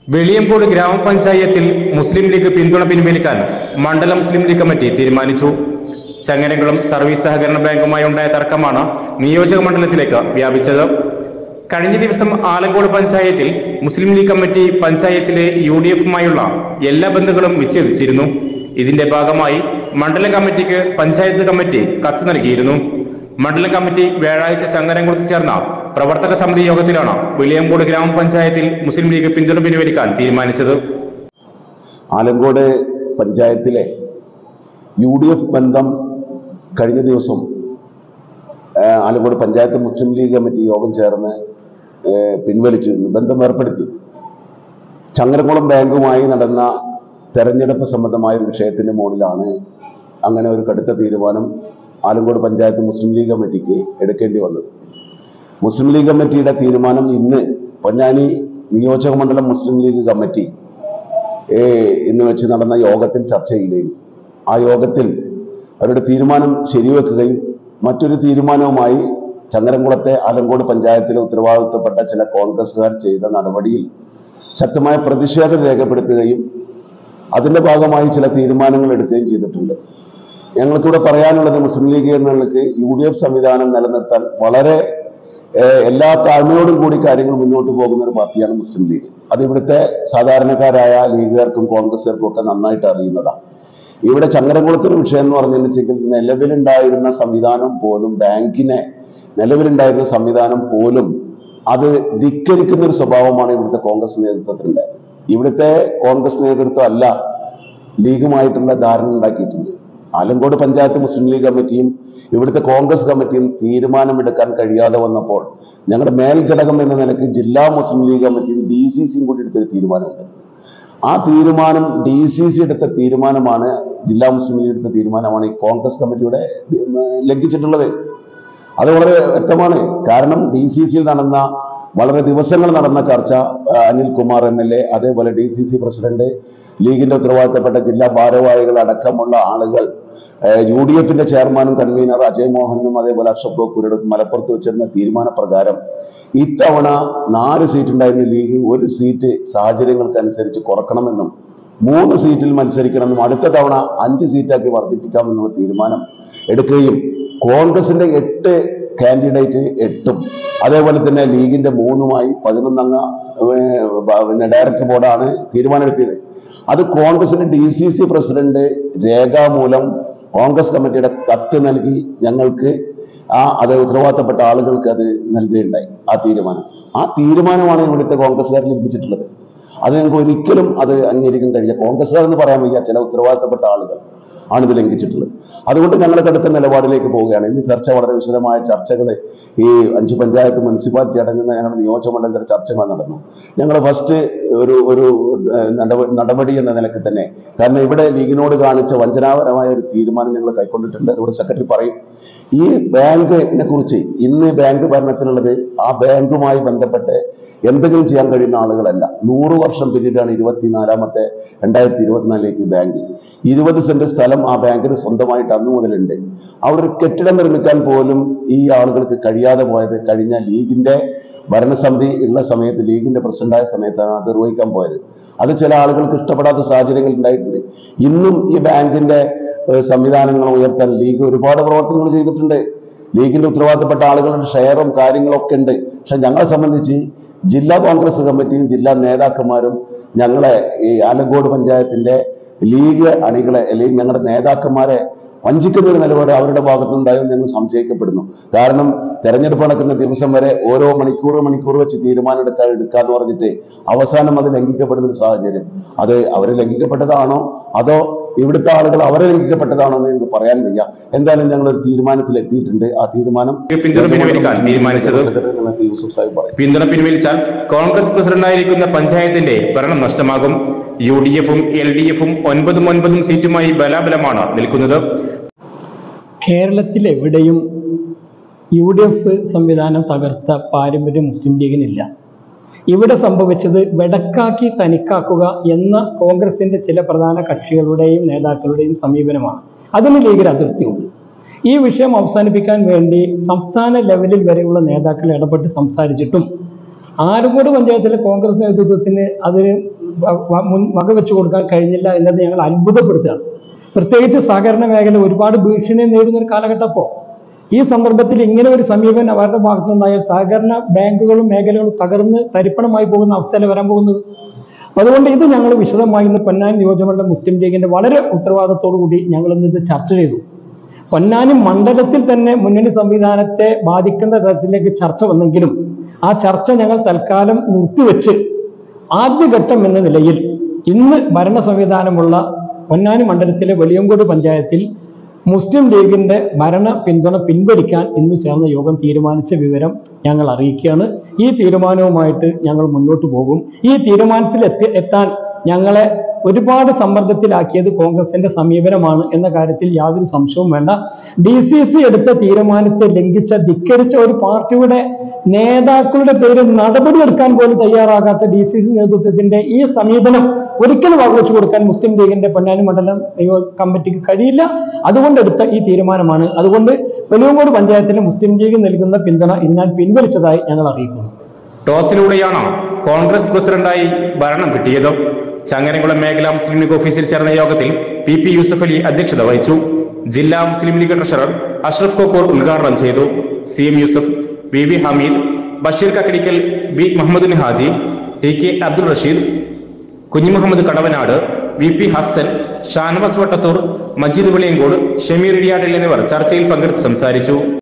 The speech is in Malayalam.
വെളിയങ്കോട് ഗ്രാമപഞ്ചായത്തിൽ മുസ്ലിം ലീഗ് പിന്തുണ പിൻവലിക്കാൻ മണ്ഡലം മുസ്ലിം ലീഗ് കമ്മിറ്റി തീരുമാനിച്ചു ചങ്ങരംകുളം സർവീസ് സഹകരണ ബാങ്കുമായി ഉണ്ടായ തർക്കമാണ് നിയോജക മണ്ഡലത്തിലേക്ക് വ്യാപിച്ചത് കഴിഞ്ഞ ദിവസം ആലങ്കോട് പഞ്ചായത്തിൽ മുസ്ലിം ലീഗ് കമ്മിറ്റി പഞ്ചായത്തിലെ യു ഡി എഫുമായുള്ള എല്ലാ ബന്ധങ്ങളും വിച്ഛേദിച്ചിരുന്നു ഇതിന്റെ ഭാഗമായി മണ്ഡലം കമ്മിറ്റിക്ക് പഞ്ചായത്ത് കമ്മിറ്റി കത്ത് നൽകിയിരുന്നു മണ്ഡലം കമ്മിറ്റി വ്യാഴാഴ്ച ചങ്ങരംകുളത്ത് ചേർന്ന പ്രവർത്തക സമിതി യോഗത്തിലാണ് വെളിയങ്കോട് ഗ്രാമപഞ്ചായത്തിൽ മുസ്ലിം ലീഗ് പിന്തുണ പിൻവലിക്കാൻ തീരുമാനിച്ചത് ആലങ്കോട് പഞ്ചായത്തിലെ യു ഡി എഫ് ബന്ധം കഴിഞ്ഞ ദിവസം ആ, ആലങ്കോട് പഞ്ചായത്ത് മുസ്ലിം ലീഗ് കമ്മിറ്റി യോഗം ചേർന്ന് ഏ, പിൻവലിച്ചു ബന്ധം ഏർപ്പെടുത്തി ചങ്ങരകുളം ബാങ്കുമായി നടന്ന തെരഞ്ഞെടുപ്പ് സംബന്ധമായ ഒരു വിഷയത്തിന്റെ മുകളിലാണ് അങ്ങനെ ഒരു കടുത്ത തീരുമാനം ആലങ്കോട് പഞ്ചായത്ത് മുസ്ലിം ലീഗ് കമ്മിറ്റിക്ക് എടുക്കേണ്ടി വന്നത് മുസ്ലിം ലീഗ് കമ്മിറ്റിയുടെ തീരുമാനം ഇന്ന് പൊന്നാനി നിയോജക മണ്ഡലം മുസ്ലിം ലീഗ് കമ്മിറ്റി ഏ, ഇന്ന് വെച്ച് നടന്ന യോഗത്തിൽ ചർച്ച ചെയ്യുകയും ആ യോഗത്തിൽ അവരുടെ തീരുമാനം ശരിവെക്കുകയും മറ്റൊരു തീരുമാനവുമായി ചങ്ങരംകുളത്തെ ആലങ്കോട് പഞ്ചായത്തിലെ ഉത്തരവാദിത്തപ്പെട്ട ചില കോൺഗ്രസ്സുകാർ ചെയ്ത നടപടിയിൽ ശക്തമായ പ്രതിഷേധം രേഖപ്പെടുത്തുകയും അതിന്റെ ഭാഗമായി ചില തീരുമാനങ്ങൾ എടുക്കുകയും ചെയ്തിട്ടുണ്ട് ഞങ്ങൾക്കിവിടെ പറയാനുള്ളത് മുസ്ലിം ലീഗ് എന്ന നിലയ്ക്ക് യു ഡി എഫ് സംവിധാനം നിലനിർത്താൻ വളരെ ഏഹ്, എല്ലാ താഴ്മയോടും കൂടി കാര്യങ്ങൾ മുന്നോട്ട് പോകുന്ന ഒരു പാർട്ടിയാണ് മുസ്ലിം ലീഗ് അത് ഇവിടുത്തെ സാധാരണക്കാരായ ലീഗുകാർക്കും കോൺഗ്രസുകാർക്കും ഒക്കെ നന്നായിട്ട് അറിയുന്നതാണ് ഇവിടെ ചങ്ങരംകുളത്തൊരു വിഷയം എന്ന് പറഞ്ഞിട്ടുണ്ടെങ്കിൽ നിലവിലുണ്ടായിരുന്ന സംവിധാനം പോലും ബാങ്കിനെ നിലവിലുണ്ടായിരുന്ന സംവിധാനം പോലും അത് ധിക്കരിക്കുന്ന ഒരു സ്വഭാവമാണ് ഇവിടുത്തെ കോൺഗ്രസ് നേതൃത്വത്തിലുണ്ടായത് ഇവിടുത്തെ കോൺഗ്രസ് നേതൃത്വം അല്ല ലീഗുമായിട്ടുള്ള ധാരണ ഉണ്ടാക്കിയിട്ടുണ്ട് ആലങ്കോട് പഞ്ചായത്ത് മുസ്ലിം ലീഗ് കമ്മിറ്റിയും ഇവിടുത്തെ കോൺഗ്രസ് കമ്മിറ്റിയും തീരുമാനമെടുക്കാൻ കഴിയാതെ വന്നപ്പോൾ ഞങ്ങളുടെ മേൽഘടകം എന്ന നിലയ്ക്ക് ജില്ലാ മുസ്ലിം ലീഗ് കമ്മിറ്റിയും ഡി സി സിയും കൂടി എടുത്തൊരു തീരുമാനമുണ്ട് ആ തീരുമാനം ഡി സി സി എടുത്ത തീരുമാനമാണ് ജില്ലാ മുസ്ലിം ലീഗ് എടുത്ത തീരുമാനമാണ് ഈ കോൺഗ്രസ് കമ്മിറ്റിയുടെ ഉം, ലംഘിച്ചിട്ടുള്ളത് അത് വളരെ വ്യക്തമാണ് കാരണം ഡി സി സിയിൽ നടന്ന വളരെ ദിവസങ്ങൾ നടന്ന ചർച്ച ആ, അനിൽകുമാർ എം എൽ എ അതേപോലെ ഡി സി സി പ്രസിഡന്റ് ലീഗിന്റെ ഉത്തരവാദിത്തപ്പെട്ട ജില്ലാ ഭാരവാഹികൾ അടക്കമുള്ള ആളുകൾ യു ഡി എഫിന്റെ ചെയർമാനും കൺവീനർ അജയ് മോഹനും അതേപോലെ അക്ഷബ് ഗോക്കൂരുടെ മലപ്പുറത്ത് വെച്ചിരുന്ന തീരുമാനപ്രകാരം ഇത്തവണ നാല് സീറ്റ് ഉണ്ടായിരുന്ന ലീഗ് ഒരു സീറ്റ് സാഹചര്യങ്ങൾക്കനുസരിച്ച് കുറക്കണമെന്നും മൂന്ന് സീറ്റിൽ മത്സരിക്കണമെന്നും അടുത്ത തവണ അഞ്ച് സീറ്റാക്കി വർദ്ധിപ്പിക്കാമെന്നുള്ള തീരുമാനം എടുക്കുകയും കോൺഗ്രസിന്റെ എട്ട് കാൻഡിഡേറ്റ് എട്ടും അതേപോലെ തന്നെ ലീഗിന്റെ മൂന്നുമായി പതിനൊന്നംഗ ഏർ, ബ- പിന്നെ ഡയറക്ടർ ബോർഡാണ് തീരുമാനമെടുത്തിയത് അത് കോൺഗ്രസിന്റെ ഡി സി സി പ്രസിഡന്റ് രേഖാമൂലം കോൺഗ്രസ് കമ്മിറ്റിയുടെ കത്ത് നൽകി ഞങ്ങൾക്ക് ആ അത് ഉത്തരവാദിത്തപ്പെട്ട ആളുകൾക്ക് അത് നൽകുകയുണ്ടായി ആ തീരുമാനം ആ തീരുമാനമാണ് ഇവിടുത്തെ കോൺഗ്രസ്സുകാർ ലഭിച്ചിട്ടുള്ളത് അത് ഞങ്ങൾക്ക് ഒരിക്കലും അത് അംഗീകരിക്കാൻ കഴിയില്ല കോൺഗ്രസ്സുകാർ എന്ന് പറയാൻ വയ്യ ചില ഉത്തരവാദിത്തപ്പെട്ട ആളുകൾ ആണ് ഇത് ലംഘിച്ചിട്ടുള്ളത് അതുകൊണ്ട് ഞങ്ങൾ കടുത്ത നിലപാടിലേക്ക് പോവുകയാണ് ഇന്ന് ചർച്ച വളരെ വിശദമായ ചർച്ചകൾ ഈ അഞ്ച് പഞ്ചായത്ത് മുനിസിപ്പാലിറ്റി അടങ്ങുന്ന ഞങ്ങളുടെ നിയോജകമണ്ഡലത്തിലെ ചർച്ചകൾ നടന്നു ഞങ്ങൾ ഫസ്റ്റ് ഒരു ഒരു ഏഹ്, നടപ- നടപടി എന്ന നിലക്ക് തന്നെ കാരണം ഇവിടെ ലീഗിനോട് കാണിച്ച വഞ്ചനാപരമായ ഒരു തീരുമാനം ഞങ്ങൾ കൈക്കൊണ്ടിട്ടുണ്ട് ഇവിടെ സെക്രട്ടറി പറയും ഈ ബാങ്കിനെ കുറിച്ച് ഇന്ന് ബാങ്ക് ഭരണത്തിലുള്ളത് ആ ബാങ്കുമായി ബന്ധപ്പെട്ട് എന്തെങ്കിലും ചെയ്യാൻ കഴിയുന്ന ആളുകളല്ല നൂറ് വർഷം പിന്നീടാണ് ഇരുപത്തിനാലാമത്തെ രണ്ടായിരത്തി ഇരുപത്തിനാലിലേക്ക് ബാങ്ക് ഇരുപത് സെന്റ് സ്ഥലം ആ ബാങ്കിന് സ്വന്തമായിട്ട് അന്നു മുതലുണ്ട് അവിടെ ഒരു കെട്ടിടം നിർമ്മിക്കാൻ പോലും ഈ ആളുകൾക്ക് കഴിയാതെ പോയത് കഴിഞ്ഞ ലീഗിന്റെ ഭരണസമിതി ഉള്ള സമയത്ത് ലീഗിന്റെ പ്രസിഡന്റായ സമയത്താണ് അത് നിർവഹിക്കാൻ പോയത് അത് ചില ആളുകൾക്ക് ഇഷ്ടപ്പെടാത്ത സാഹചര്യങ്ങൾ ഉണ്ടായിട്ടുണ്ട് ഇന്നും ഈ ബാങ്കിന്റെ ഏഹ്, സംവിധാനങ്ങൾ ഉയർത്താൻ ലീഗ് ഒരുപാട് പ്രവർത്തനങ്ങൾ ചെയ്തിട്ടുണ്ട് ലീഗിന്റെ ഉത്തരവാദിത്തപ്പെട്ട ആളുകളുടെ ഷെയറും കാര്യങ്ങളൊക്കെ ഉണ്ട് പക്ഷെ ഞങ്ങളെ സംബന്ധിച്ച് ജില്ലാ കോൺഗ്രസ് കമ്മിറ്റിയും ജില്ലാ നേതാക്കന്മാരും ഞങ്ങളെ ഈ ആലങ്കോട് പഞ്ചായത്തിന്റെ ലീഗ് അണികളെ അല്ലെങ്കിൽ ഞങ്ങളുടെ നേതാക്കന്മാരെ വഞ്ചിക്കുന്ന ഒരു നിലപാട് അവരുടെ ഭാഗത്തുനിന്നുണ്ടായോ ഞങ്ങൾ സംശയിക്കപ്പെടുന്നു കാരണം തെരഞ്ഞെടുപ്പ് നടക്കുന്ന ദിവസം വരെ ഓരോ മണിക്കൂർ മണിക്കൂർ വെച്ച് തീരുമാനം എടുക്കാൻ എടുക്കാന്ന് പറഞ്ഞിട്ട് അവസാനം അത് ലംഘിക്കപ്പെടുന്ന ഒരു സാഹചര്യം അത് അവർ ലംഘിക്കപ്പെട്ടതാണോ അതോ ഇവിടുത്തെ ആളുകൾ അവരെ ലംഘിക്കപ്പെട്ടതാണോ എന്ന് എനിക്ക് പറയാൻ വയ്യ എന്തായാലും ഞങ്ങൾ ഒരു തീരുമാനത്തിൽ എത്തിയിട്ടുണ്ട് ആ തീരുമാനം പിന്തുണ പിൻവലിക്കാൻ തീരുമാനിച്ചത് സെക്രട്ടറി നമുക്ക് യൂസുഫ് സാഹിബ് പറയും പിന്തുണ പിൻവലിച്ചാൽ കോൺഗ്രസ് പ്രസിഡന്റായിരിക്കുന്ന പഞ്ചായത്തിന്റെ ഭരണം നഷ്ടമാകും യു ഡി എഫും എൽ ഡി എഫും ഒൻപതും ഒൻപതും സീറ്റുമായി ബലാബലമാണ് നിൽക്കുന്നത് കേരളത്തിലെവിടെയും യു ഡി എഫ് സംവിധാനം തകർത്ത പാരമ്പര്യം മുസ്ലിം ലീഗിനില്ല ഇവിടെ സംഭവിച്ചത് വെടക്കാക്കി തനിക്കാക്കുക എന്ന കോൺഗ്രസിന്റെ ചില പ്രധാന കക്ഷികളുടെയും നേതാക്കളുടെയും സമീപനമാണ് അതിന് ലീഗിന് അതിർത്തിയുണ്ട് ഈ വിഷയം അവസാനിപ്പിക്കാൻ വേണ്ടി സംസ്ഥാന ലെവലിൽ വരെയുള്ള നേതാക്കൾ ഇടപെട്ട് സംസാരിച്ചിട്ടും ആലങ്കോട് പഞ്ചായത്തിലെ കോൺഗ്രസ് നേതൃത്വത്തിന് അതിന് വ- വ- മുൻ വകവെച്ചു കൊടുക്കാൻ കഴിഞ്ഞില്ല എന്നത് ഞങ്ങൾ അത്ഭുതപ്പെടുത്തുകയാണ് പ്രത്യേകിച്ച് സഹകരണ മേഖല ഒരുപാട് ഭീഷണി നേരിടുന്ന ഒരു കാലഘട്ടം അപ്പോൾ ഈ സന്ദർഭത്തിൽ ഇങ്ങനെ ഒരു സമീപനം അവരുടെ ഭാഗത്തുനിന്നുണ്ടായാൽ സഹകരണ ബാങ്കുകളും മേഖലകളും തകർന്ന് തരിപ്പണമായി പോകുന്ന അവസ്ഥയിൽ വരാൻ പോകുന്നത് അതുകൊണ്ട് ഇത് ഞങ്ങൾ വിശദമായി ഇന്ന് പൊന്നാനി നിയോജകമണ്ഡലം മുസ്ലിം ലീഗിന്റെ വളരെ ഉത്തരവാദിത്തോടു കൂടി ഞങ്ങൾ ഇന്ന് ഇത് ചർച്ച ചെയ്തു പൊന്നാനി മണ്ഡലത്തിൽ തന്നെ മുന്നണി സംവിധാനത്തെ ബാധിക്കുന്ന തരത്തിലേക്ക് ചർച്ച വന്നെങ്കിലും ആ ചർച്ച ഞങ്ങൾ തൽക്കാലം നിർത്തിവെച്ച് ആദ്യഘട്ടം എന്ന നിലയിൽ ഇന്ന് ഭരണ സംവിധാനമുള്ള പൊന്നാനി മണ്ഡലത്തിലെ വലിയങ്കോട് പഞ്ചായത്തിൽ മുസ്ലിം ലീഗിന്റെ ഭരണ പിന്തുണ പിൻവലിക്കാൻ ഇന്ന് ചേർന്ന യോഗം തീരുമാനിച്ച വിവരം ഞങ്ങൾ അറിയിക്കുകയാണ് ഈ തീരുമാനവുമായിട്ട് ഞങ്ങൾ മുന്നോട്ട് പോകും ഈ തീരുമാനത്തിൽ എത്തി എത്താൻ ഞങ്ങളെ ഒരുപാട് സമ്മർദ്ദത്തിലാക്കിയത് കോൺഗ്രസിന്റെ സമീപനമാണ് എന്ന കാര്യത്തിൽ യാതൊരു സംശയവും വേണ്ട ഡി സി സി എടുത്ത തീരുമാനത്തെ ലംഘിച്ച ധിക്കരിച്ച ഒരു പാർട്ടിയുടെ നേതാക്കളുടെ പേരിൽ നടപടിയെടുക്കാൻ പോലും തയ്യാറാകാത്ത ഡി സി സി നേതൃത്വത്തിന്റെ ഈ സമീപനം ഒരിക്കലും വകവെച്ചു കൊടുക്കാൻ മുസ്ലിം ലീഗിന്റെ പൊന്നാനി മണ്ഡലം നിയോ- കമ്മിറ്റിക്ക് കഴിയില്ല അതുകൊണ്ട് എടുത്ത ഈ തീരുമാനമാണ് അതുകൊണ്ട് വെളിയങ്കോട് പഞ്ചായത്തിലെ മുസ്ലിം ലീഗ് നൽകുന്ന പിന്തുണ ഇതിനാൽ പിൻവലിച്ചതായി ഞങ്ങൾ അറിയിക്കുന്നു ടോസിലൂടെയാണ് കോൺഗ്രസ് പ്രസിഡന്റായി ഭരണം കിട്ടിയത് ചങ്ങരംകുളം മേഖലാ മുസ്ലിം ലീഗ് ഓഫീസിൽ ചേർന്ന യോഗത്തിൽ പി പി യൂസഫ് അലി അധ്യക്ഷത വഹിച്ചു ജില്ലാ മുസ്ലിം ലീഗ് ട്രഷറർ അഷ്റഫ് കോക്കൂർ ഉദ്ഘാടനം ചെയ്തു C M Yusuf V V Hameed Basheer Kakkadikkal B Muhammad Haji T K Abdul Rasheed Kunhimuhammad Kadavanad V P Hassan Shanavas Vattathur Majeed Veliyankode Shameer Idiyattil എന്നിവർ ചർച്ചയിൽ പങ്കെടുത്ത് സംസാരിച്ചു